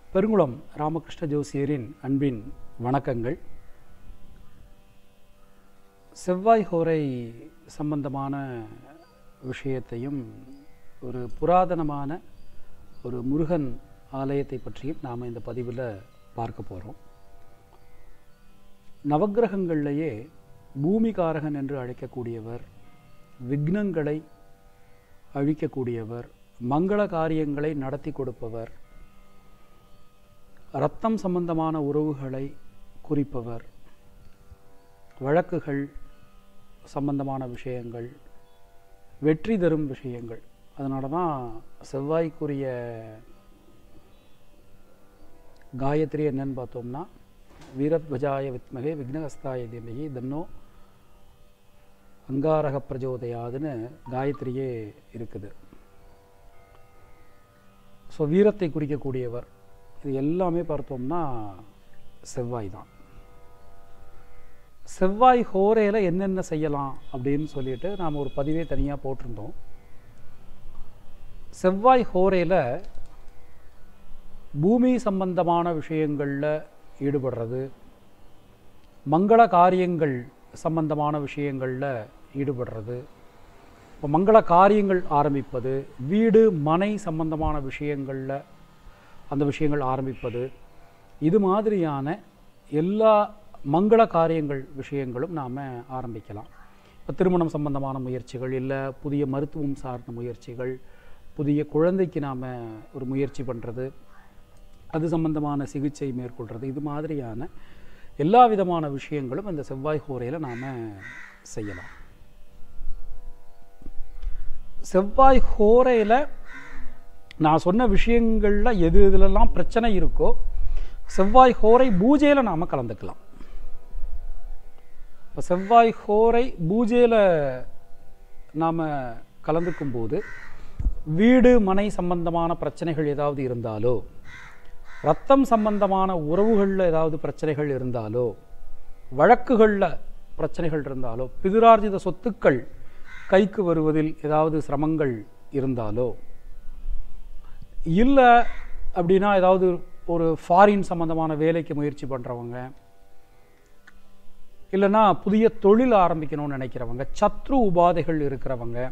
பெருங்குளம் ராமகிருஷ்ண ஜோசியரின் அன்பின் வணக்கங்கள் செவ்வாய் ஹோரை சம்பந்தமான விஷயத்தையும் ஒரு புராதனமான ஒரு முருகன் ஆலயத்தை பற்றியும் நாம் இந்த பதிவில் பார்க்க போகிறோம் நவக்கிரகங்கள்லேயே பூமிகாரகன் என்று அழைக்கக்கூடியவர் விக்னங்களை அழிக்கக்கூடியவர் மங்கள காரியங்களை நடத்தி கொடுப்பவர் ரத்தம் சம்பந்தமான உறவுகளை குறிப்பவர் வழக்குகள் சம்பந்தமான விஷயங்கள் வெற்றி தரும் விஷயங்கள் அதனால தான் செவ்வாய்க்குரிய காயத்ரி என்னன்னு பார்த்தோம்னா வீரத்வஜாய வித்மகே விக்னகஸ்தாய திமகி தன்னோ அங்காரக பிரஜோதயாதுன்னு காயத்ரியே இருக்குது ஸோ வீரத்தை குறிக்கக்கூடியவர் இது எல்லாமே பார்த்தோம்னா செவ்வாய் தான் செவ்வாய் ஹோரையில் என்னென்ன செய்யலாம் அப்படின்னு சொல்லிட்டு நாம் ஒரு பதிவே தனியாக போட்டிருந்தோம் செவ்வாய் ஹோரையில் பூமி சம்பந்தமான விஷயங்களில் ஈடுபடுறது மங்கள காரியங்கள் சம்பந்தமான விஷயங்களில் ஈடுபடுறது இப்போ மங்கள காரியங்கள் ஆரம்பிப்பது வீடு மனை சம்பந்தமான விஷயங்களில் அந்த விஷயங்கள் ஆரம்பிப்பது இது மாதிரியான எல்லா மங்கள காரியங்கள் விஷயங்களும் நாம் ஆரம்பிக்கலாம் இப்போ திருமணம் சம்பந்தமான முயற்சிகள் இல்லை புதிய மருத்துவம் சார்ந்த முயற்சிகள் புதிய குழந்தைக்கு நாம் ஒரு முயற்சி பண்ணுறது அது சம்பந்தமான சிகிச்சை மேற்கொள்கிறது இது மாதிரியான எல்லா விதமான விஷயங்களும் இந்த செவ்வாய் ஹோரையில் நாம் செய்யலாம் செவ்வாய் ஹோரையில் நான் சொன்ன விஷயங்களில் எது இதிலெல்லாம் பிரச்சனை இருக்கோ செவ்வாய் ஹோரை பூஜையில் நாம் கலந்துக்கலாம் இப்போ செவ்வாய் ஹோரை பூஜையில் நாம் கலந்துக்கும் போது வீடு மனை சம்பந்தமான பிரச்சனைகள் ஏதாவது இருந்தாலோ ரத்தம் சம்பந்தமான உறவுகளில் ஏதாவது பிரச்சனைகள் இருந்தாலோ வழக்குகளில் பிரச்சனைகள் இருந்தாலோ பிதுரார்ஜித சொத்துக்கள் கைக்கு வருவதில் ஏதாவது சிரமங்கள் இருந்தாலோ இல்லை அப்படின்னா ஏதாவது ஒரு ஃபாரின் சம்பந்தமான வேலைக்கு முயற்சி பண்ணுறவங்க இல்லைன்னா புதிய தொழில் ஆரம்பிக்கணும்னு நினைக்கிறவங்க சத்ரு உபாதைகள் இருக்கிறவங்க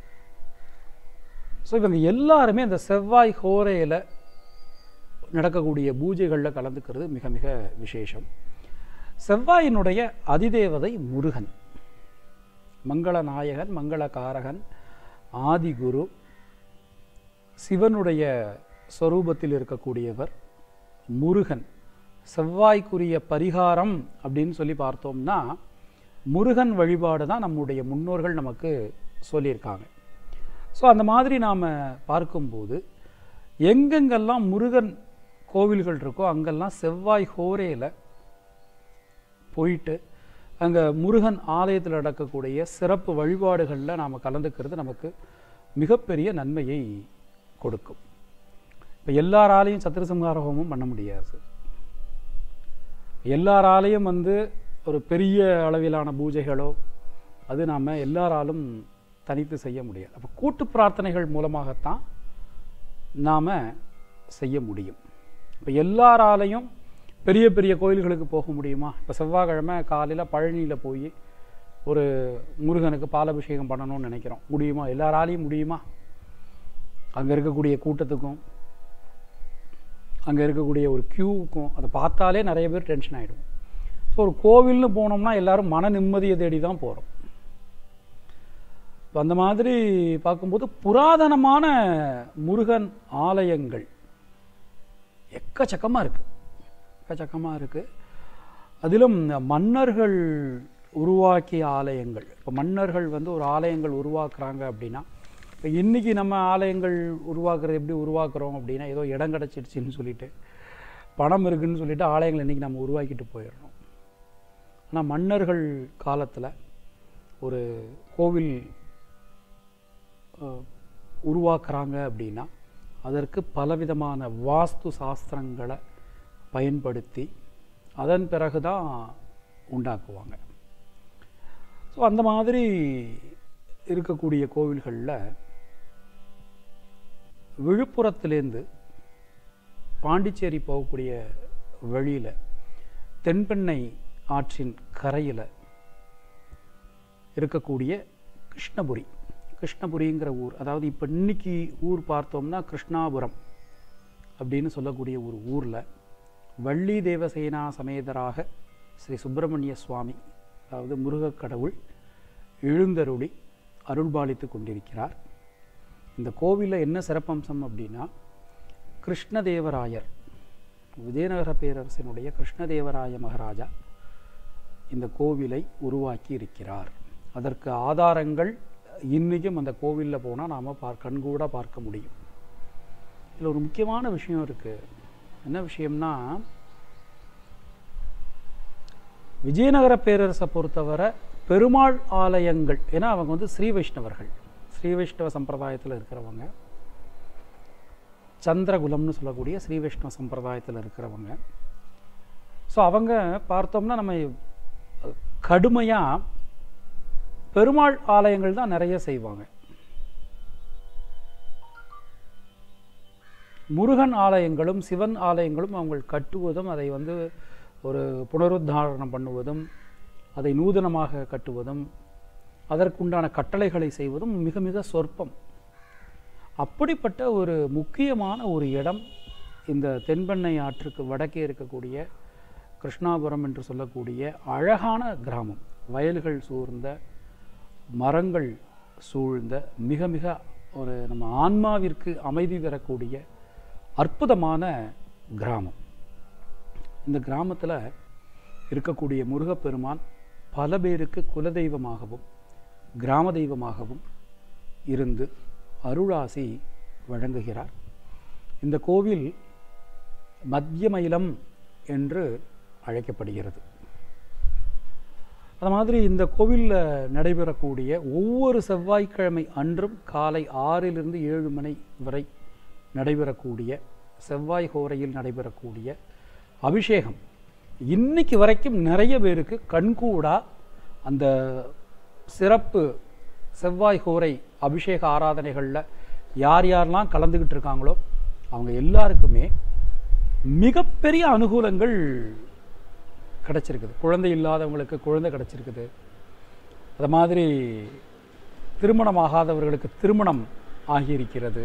ஸோ இவங்க எல்லாருமே இந்த செவ்வாய் ஹோரையில் நடக்கக்கூடிய பூஜைகளில் கலந்துக்கிறது மிக மிக விசேஷம் செவ்வாயினுடைய அதிதேவதை முருகன் மங்கள நாயகன் மங்கள காரகன் ஆதிகுரு சிவனுடைய ஸ்வரூபத்தில் இருக்கக்கூடியவர் முருகன் செவ்வாய்க்குரிய பரிகாரம் அப்படின்னு சொல்லி பார்த்தோம்னா முருகன் வழிபாடு தான் நம்முடைய முன்னோர்கள் நமக்கு சொல்லியிருக்காங்க ஸோ அந்த மாதிரி நாம் பார்க்கும்போது எங்கெங்கெல்லாம் முருகன் கோவில்கள் இருக்கோ அங்கெல்லாம் செவ்வாய் ஹோரேயில் போயிட்டு அங்கே முருகன் ஆலயத்தில் நடக்கக்கூடிய சிறப்பு வழிபாடுகளில் நாம் கலந்துக்கிறது நமக்கு மிகப்பெரிய நன்மையை கொடுக்கும் இப்போ எல்லாராலையும் சத்திரசம்ஹார ஹோமம் பண்ண முடியாது எல்லாராலையும் வந்து ஒரு பெரிய அளவிலான பூஜைகளோ அது நாம் எல்லாராலும் தனித்து செய்ய முடியாது அப்போ கூட்டு பிரார்த்தனைகள் மூலமாகத்தான் நாம் செய்ய முடியும் இப்போ எல்லாராலையும் பெரிய பெரிய கோயில்களுக்கு போக முடியுமா இப்போ செவ்வாய்க்கிழமை காலையில் பழனியில் போய் ஒரு முருகனுக்கு பாலாபிஷேகம் பண்ணணும்னு நினைக்கிறோம் முடியுமா எல்லாராலையும் முடியுமா அங்கே இருக்கக்கூடிய கூட்டத்துக்கும் அங்கே இருக்கக்கூடிய ஒரு க்யூவுக்கும் அதை பார்த்தாலே நிறைய பேர் டென்ஷன் ஆகிடும் ஸோ ஒரு கோவில்னு போனோம்னா எல்லாரும் மன நிம்மதியை தேடி தான் போகிறோம் இப்போ அந்த மாதிரி பார்க்கும்போது புராதனமான முருகன் ஆலயங்கள் எக்கச்சக்கமாக இருக்குது எக்கச்சக்கமாக இருக்குது அதிலும் மன்னர்கள் உருவாக்கிய ஆலயங்கள் இப்போ மன்னர்கள் வந்து ஒரு ஆலயங்கள் உருவாக்குறாங்க அப்படின்னா இப்போ இன்றைக்கி நம்ம ஆலயங்கள் உருவாக்குறது எப்படி உருவாக்குறோம் அப்படின்னா ஏதோ இடம் கிடச்சிடுச்சின்னு சொல்லிட்டு பணம் இருக்குன்னு சொல்லிட்டு ஆலயங்கள் இன்றைக்கி நம்ம உருவாக்கிட்டு போயிடணும் ஆனால் மன்னர்கள் காலத்தில் ஒரு கோவில் உருவாக்குறாங்க அப்படின்னா அதற்கு பலவிதமான வாஸ்து சாஸ்திரங்களை பயன்படுத்தி அதன் பிறகு தான் உண்டாக்குவாங்க ஸோ அந்த மாதிரி இருக்கக்கூடிய கோவில்களில் விழுப்புரத்துலேருந்து பாண்டிச்சேரி போகக்கூடிய வழியில் தென்பெண்ணை ஆற்றின் கரையில் இருக்கக்கூடிய கிருஷ்ணபுரி கிருஷ்ணபுரிங்கிற ஊர் அதாவது இப்போ இன்னைக்கு ஊர் பார்த்தோம்னா கிருஷ்ணாபுரம் அப்படின்னு சொல்லக்கூடிய ஒரு ஊரில் வள்ளி தேவசேனா சமேதராக ஸ்ரீ சுப்பிரமணிய சுவாமி அதாவது முருகக் கடவுள் எழுந்தருளி அருள்பாலித்து கொண்டிருக்கிறார் இந்த கோவிலில் என்ன சிறப்பம்சம் அப்படின்னா கிருஷ்ணதேவராயர் விஜயநகர பேரரசினுடைய கிருஷ்ணதேவராய மகாராஜா இந்த கோவிலை உருவாக்கி இருக்கிறார் அதற்கு ஆதாரங்கள் இன்றைக்கும் அந்த கோவிலில் போனால் நாம் பார் கண்கூட பார்க்க முடியும் இதில் ஒரு முக்கியமான விஷயம் இருக்குது என்ன விஷயம்னா விஜயநகர பேரரசை பொறுத்தவரை பெருமாள் ஆலயங்கள் ஏன்னா அவங்க வந்து ஸ்ரீ வைஷ்ணவர்கள் ஸ்ரீ வைஷ்ணவ சம்பிரதாயத்தில் இருக்கிறவங்க சந்திரகுலம்னு சொல்லக்கூடிய ஸ்ரீ வைஷ்ணவ சம்பிரதாயத்தில் இருக்கிறவங்க ஸோ அவங்க பார்த்தோம்னா நம்ம கடுமையாக பெருமாள் ஆலயங்கள் தான் நிறைய செய்வாங்க முருகன் ஆலயங்களும் சிவன் ஆலயங்களும் அவங்க கட்டுவதும் அதை வந்து ஒரு புனருத்தாரணம் பண்ணுவதும் அதை நூதனமாக கட்டுவதும் அதற்குண்டான கட்டளைகளை செய்வதும் மிக மிக சொற்பம் அப்படிப்பட்ட ஒரு முக்கியமான ஒரு இடம் இந்த தென்பெண்ணை ஆற்றுக்கு வடக்கே இருக்கக்கூடிய கிருஷ்ணாபுரம் என்று சொல்லக்கூடிய அழகான கிராமம் வயல்கள் சூழ்ந்த மரங்கள் சூழ்ந்த மிக மிக ஒரு நம்ம ஆன்மாவிற்கு அமைதி தரக்கூடிய அற்புதமான கிராமம் இந்த கிராமத்தில் இருக்கக்கூடிய முருகப்பெருமான் பல பேருக்கு குலதெய்வமாகவும் கிராம தெய்வமாகவும் இருந்து அருளாசி வழங்குகிறார் இந்த கோவில் மத்தியமயிலம் என்று அழைக்கப்படுகிறது அது மாதிரி இந்த கோவிலில் நடைபெறக்கூடிய ஒவ்வொரு செவ்வாய்க்கிழமை அன்றும் காலை ஆறிலிருந்து ஏழு மணி வரை நடைபெறக்கூடிய செவ்வாய் ஹோரையில் நடைபெறக்கூடிய அபிஷேகம் இன்னைக்கு வரைக்கும் நிறைய பேருக்கு கண்கூடா அந்த சிறப்பு செவ்வாய் ஹோரை அபிஷேக ஆராதனைகளில் யார் யாரெல்லாம் கலந்துக்கிட்டு இருக்காங்களோ அவங்க எல்லாருக்குமே மிகப்பெரிய அனுகூலங்கள் கிடச்சிருக்குது குழந்தை இல்லாதவங்களுக்கு குழந்தை கிடச்சிருக்குது அது மாதிரி திருமணமாகாதவர்களுக்கு திருமணம் ஆகியிருக்கிறது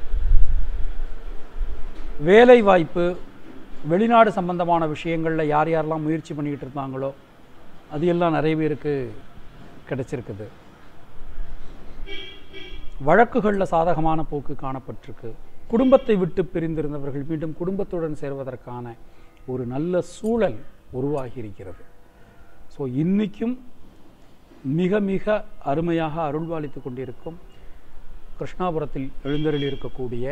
வேலை வாய்ப்பு வெளிநாடு சம்பந்தமான விஷயங்களில் யார் யாரெல்லாம் முயற்சி பண்ணிக்கிட்டு இருந்தாங்களோ அது எல்லாம் நிறைய பேருக்கு கிடைச்சிருக்குது வழக்குகளில் சாதகமான போக்கு காணப்பட்டிருக்கு குடும்பத்தை விட்டு பிரிந்திருந்தவர்கள் மீண்டும் குடும்பத்துடன் சேர்வதற்கான ஒரு நல்ல சூழல் உருவாகி இருக்கிறது ஸோ இன்றைக்கும் மிக மிக அருமையாக அருள்பாலித்து கொண்டிருக்கும் கிருஷ்ணாபுரத்தில் எழுந்தருளி இருக்கக்கூடிய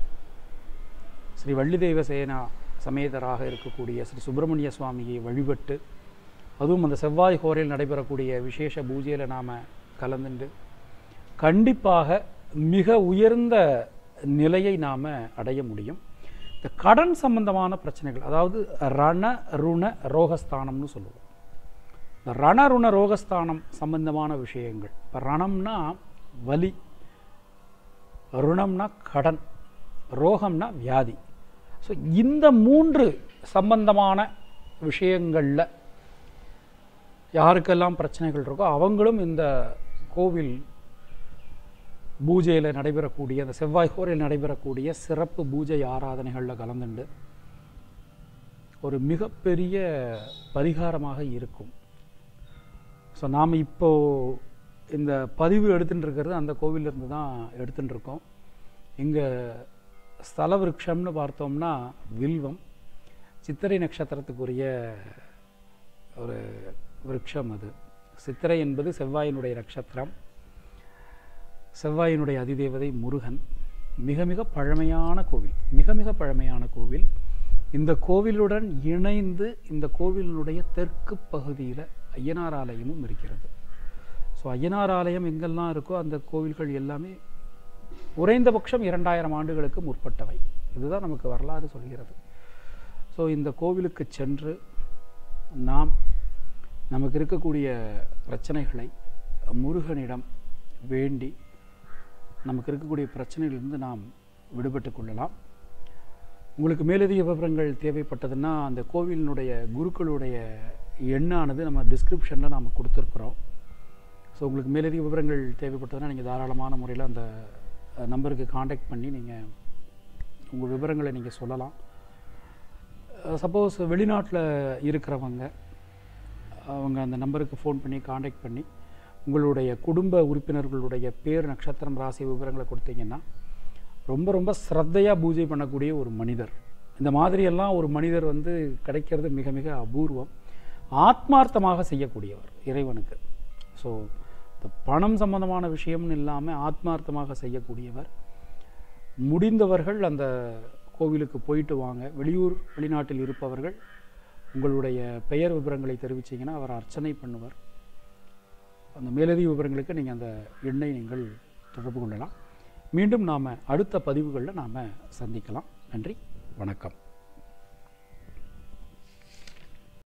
ஸ்ரீ வள்ளிதெய்வ சேனா சமேதராக இருக்கக்கூடிய ஸ்ரீ சுப்பிரமணிய சுவாமியை வழிபட்டு அதுவும் அந்த செவ்வாய் ஹோரையில் நடைபெறக்கூடிய விசேஷ பூஜையில் நாம் கலந்துண்டு கண்டிப்பாக மிக உயர்ந்த நிலையை நாம் அடைய முடியும் இந்த கடன் சம்பந்தமான பிரச்சனைகள் அதாவது ரண ருண ரோகஸ்தானம்னு சொல்லுவோம் இந்த ரண ருண ரோகஸ்தானம் சம்பந்தமான விஷயங்கள் இப்போ ரணம்னா வலி ருணம்னா கடன் ரோகம்னா வியாதி ஸோ இந்த மூன்று சம்பந்தமான விஷயங்களில் யாருக்கெல்லாம் பிரச்சனைகள் இருக்கோ அவங்களும் இந்த கோவில் பூஜையில் நடைபெறக்கூடிய அந்த செவ்வாய் கோரையில் நடைபெறக்கூடிய சிறப்பு பூஜை ஆராதனைகளில் கலந்துண்டு ஒரு மிகப்பெரிய பரிகாரமாக இருக்கும் ஸோ நாம் இப்போது இந்த பதிவு எடுத்துட்டு இருக்கிறது அந்த கோவிலிருந்து தான் எடுத்துட்டு இருக்கோம் இங்கே ஸ்தல விருட்சம்னு பார்த்தோம்னா வில்வம் சித்திரை நட்சத்திரத்துக்குரிய ஒரு விருட்சம் அது சித்திரை என்பது செவ்வாயினுடைய நட்சத்திரம் செவ்வாயினுடைய அதிதேவதை முருகன் மிக மிக பழமையான கோவில் மிக மிக பழமையான கோவில் இந்த கோவிலுடன் இணைந்து இந்த கோவிலினுடைய தெற்கு பகுதியில் ஐயனார் ஆலயமும் இருக்கிறது ஸோ ஐயனார் ஆலயம் எங்கெல்லாம் இருக்கோ அந்த கோவில்கள் எல்லாமே குறைந்தபட்சம் இரண்டாயிரம் ஆண்டுகளுக்கு முற்பட்டவை இதுதான் நமக்கு வரலாறு சொல்கிறது ஸோ இந்த கோவிலுக்கு சென்று நாம் நமக்கு இருக்கக்கூடிய பிரச்சனைகளை முருகனிடம் வேண்டி நமக்கு இருக்கக்கூடிய பிரச்சனையிலிருந்து நாம் விடுபட்டு கொள்ளலாம் உங்களுக்கு மேலதிக விவரங்கள் தேவைப்பட்டதுன்னா அந்த கோவிலினுடைய குருக்களுடைய எண்ணானது நம்ம டிஸ்கிரிப்ஷனில் நாம் கொடுத்துருக்குறோம் ஸோ உங்களுக்கு மேலதிக விவரங்கள் தேவைப்பட்டதுன்னா நீங்கள் தாராளமான முறையில் அந்த அஹ், நம்பருக்கு காண்டாக்ட் பண்ணி நீங்கள் உங்கள் விவரங்களை நீங்கள் சொல்லலாம் சப்போஸ் வெளிநாட்டில் இருக்கிறவங்க அவங்க அந்த நம்பருக்கு ஃபோன் பண்ணி காண்டாக்ட் பண்ணி உங்களுடைய குடும்ப உறுப்பினர்களுடைய பேர் நட்சத்திரம் ராசி விவரங்களை கொடுத்தீங்கன்னா ரொம்ப ரொம்ப ஸ்ரத்தையாக பூஜை பண்ணக்கூடிய ஒரு மனிதர் இந்த மாதிரியெல்லாம் ஒரு மனிதர் வந்து கிடைக்கிறது மிக மிக அபூர்வம் ஆத்மார்த்தமாக செய்யக்கூடியவர் இறைவனுக்கு ஸோ இந்த பணம் சம்பந்தமான விஷயம்னு இல்லாமல் ஆத்மார்த்தமாக செய்யக்கூடியவர் முடிந்தவர்கள் அந்த கோவிலுக்கு போயிட்டு வாங்க வெளியூர் வெளிநாட்டில் இருப்பவர்கள் உங்களுடைய பெயர் விவரங்களை தெரிவித்தீங்கன்னா அவர் அர்ச்சனை பண்ணுவார் அந்த மேலதிக விவரங்களுக்கு நீங்கள் அந்த எண்ணை நீங்கள் தொடர்பு கொள்ளலாம் மீண்டும் நாம் அடுத்த பதிவுகளில் நாம் சந்திக்கலாம் நன்றி வணக்கம்